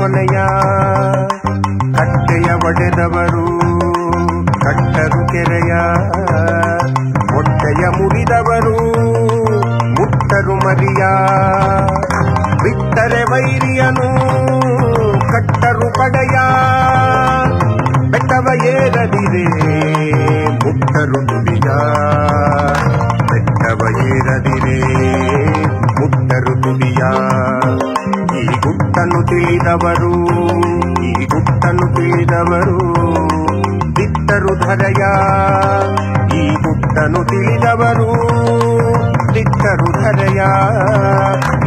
ಕೊನೆಯ ಕಟ್ಟೆಯ ಒಡೆದವರು ಕಟ್ಟರು ಕೆರೆಯ ಹೊಟ್ಟೆಯ ಮುರಿದವರು ಮುಟ್ಟರು ಮರಿಯ ಬಿಟ್ಟರೆ ವೈರಿಯನು ಕಟ್ಟರು ಪಡೆಯ ಬೆಟ್ಟವ ಏರದಿರೆ ಮುಟ್ಟರು ತುದಿಯ ಬೆಟ್ಟವ ಏರದಿರೆ ಮುಟ್ಟರು ತುದಿಯ ಈ ಗುಟ್ಟನ್ನು ತಿಳಿದವರು ಈ ಗುಟ್ಟನ್ನು ತಿಳಿದವರು ದಿಟ್ಟರು ಧರೆಯ ಈ ಗುಟ್ಟನ್ನು ತಿಳಿದವರು ದಿಟ್ಟರು ಧರೆಯ